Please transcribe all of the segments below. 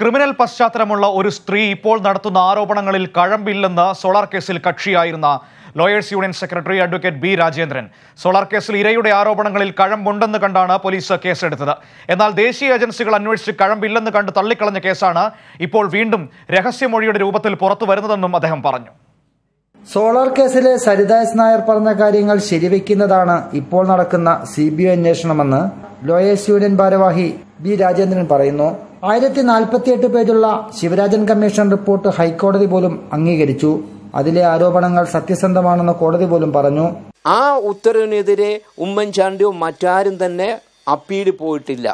criminal പശ്ചാത്തലമുള്ള ഒരു സ്ത്രീ ഇപ്പോൾ നടത്തുന്ന ആരോപണങ്ങളിൽ കഴമ്പില്ലെന്ന് സോളാർ കേസിൽ കക്ഷിയായിരുന്ന lawyers union secretary advocate B Rajendran solar കേസിൽ ഇരയുടെ ആരോപണങ്ങളിൽ കഴമ്പുണ്ടെന്ന് കണ്ടാണ് പോലീസ് കേസെടുത്തത് എന്നാൽ ദേശീയ ഏജൻസികൾ അന്വേഷിച്ച് കഴമ്പില്ലെന്ന് കണ്ട് തള്ളിക്കളഞ്ഞ കേസാണ് ഇപ്പോൾ വീണ്ടും രഹസ്യമൊഴിയുടെ രൂപത്തിൽ പുറത്തു വരുന്നതെന്നും അദ്ദേഹം പറഞ്ഞു സോളാർ കേസിലെ സരിത എസ് നായർ പറഞ്ഞ കാര്യങ്ങൾ ശരിവെക്കുന്നതാണ് ഇപ്പോൾ നടക്കുന്ന സി ബി ഐ അന്വേഷണമെന്ന് ലോയേഴ്സ് യൂണിയൻ ഭാരവാഹി ബി രാജേന്ദ്രൻ പറയുന്നു ആയിരത്തി നാൽപ്പത്തിയെട്ട് പേജുള്ള ശിവരാജൻ കമ്മീഷൻ റിപ്പോർട്ട് ഹൈക്കോടതി പോലും അംഗീകരിച്ചു അതിലെ ആരോപണങ്ങൾ സത്യസന്ധമാണെന്ന് കോടതി പോലും പറഞ്ഞു ആ ഉത്തരവിനെതിരെ ഉമ്മൻചാണ്ടിയോ മറ്റാരും തന്നെ അപ്പീൽ പോയിട്ടില്ല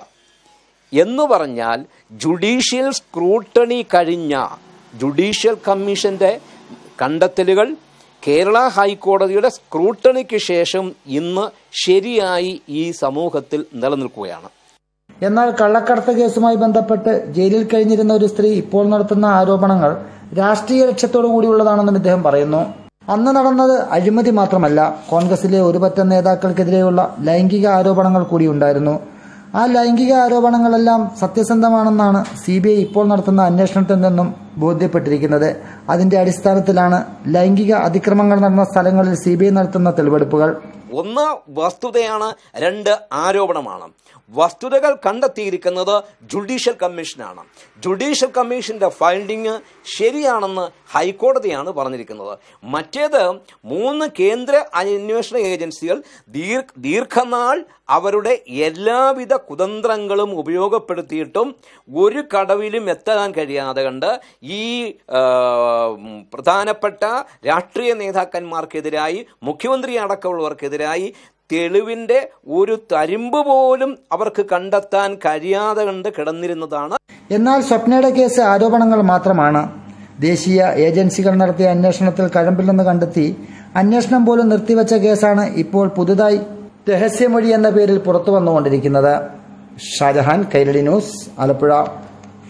എന്ന് പറഞ്ഞാൽ ജുഡീഷ്യൽ സ്ക്രൂട്ടണി കഴിഞ്ഞ ജുഡീഷ്യൽ കമ്മീഷന്റെ കണ്ടെത്തലുകൾ കേരള ഹൈക്കോടതിയുടെ സ്ക്രൂട്ടണിക്ക് ശേഷം ഇന്ന് ശരിയായി ഈ സമൂഹത്തിൽ നിലനിൽക്കുകയാണ് എന്നാൽ കള്ളക്കടത്ത് കേസുമായി ബന്ധപ്പെട്ട് ജയിലിൽ കഴിഞ്ഞിരുന്ന ഒരു സ്ത്രീ ഇപ്പോൾ നടത്തുന്ന ആരോപണങ്ങൾ രാഷ്ട്രീയ ലക്ഷ്യത്തോടു കൂടിയുള്ളതാണെന്നും ഇദ്ദേഹം പറയുന്നു അന്ന് നടന്നത് അഴിമതി മാത്രമല്ല കോൺഗ്രസിലെ ഒരു പറ്റം നേതാക്കൾക്കെതിരെയുള്ള ലൈംഗിക ആരോപണങ്ങൾ കൂടി ഉണ്ടായിരുന്നു ആ ലൈംഗിക ആരോപണങ്ങളെല്ലാം സത്യസന്ധമാണെന്നാണ് സി ബി ഐ ഇപ്പോൾ നടത്തുന്ന അന്വേഷണത്തിൽ നിന്നും ബോധ്യപ്പെട്ടിരിക്കുന്നത് അതിന്റെ അടിസ്ഥാനത്തിലാണ് ലൈംഗിക അതിക്രമങ്ങൾ നടന്ന സ്ഥലങ്ങളിൽ സി ബി ഐ നടത്തുന്ന തെളിവെടുപ്പുകൾ ഒന്ന് വസ്തുതയാണ് രണ്ട് ആരോപണമാണ് വസ്തുതകൾ കണ്ടെത്തിയിരിക്കുന്നത് ജുഡീഷ്യൽ കമ്മീഷനാണ് ജുഡീഷ്യൽ കമ്മീഷന്റെ ഫൈൻഡിങ് ശരിയാണെന്ന് ഹൈക്കോടതിയാണ് പറഞ്ഞിരിക്കുന്നത് മറ്റേത് മൂന്ന് കേന്ദ്ര അന്വേഷണ ഏജൻസികൾ ദീർ ദീർഘനാൾ അവരുടെ എല്ലാവിധ കുതന്ത്രങ്ങളും ഉപയോഗപ്പെടുത്തിയിട്ടും ഒരു കടവിലും എത്താൻ കഴിയാതെ കണ്ട് ഈ ആ, പ്രധാനപ്പെട്ട രാഷ്ട്രീയ നേതാക്കന്മാർക്കെതിരായി മുഖ്യമന്ത്രി അടക്കമുള്ളവർക്കെതിരായി തെളിവിന്റെ ഒരു തരിമ്പ് പോലും അവർക്ക് കണ്ടെത്താൻ കഴിയാതെ കണ്ട് കിടന്നിരുന്നതാണ് എന്നാൽ സ്വപ്നയുടെ കേസ് ആരോപണങ്ങൾ മാത്രമാണ് ദേശീയ ഏജൻസികൾ നടത്തിയ അന്വേഷണത്തിൽ കഴമ്പില്ലെന്ന് കണ്ടെത്തി അന്വേഷണം പോലും നിർത്തിവെച്ച കേസാണ് ഇപ്പോൾ പുതുതായി രഹസ്യമൊഴി എന്ന പേരിൽ പുറത്തു വന്നുകൊണ്ടിരിക്കുന്നത് ഷാജഹാൻ കൈരളി ന്യൂസ് ആലപ്പുഴ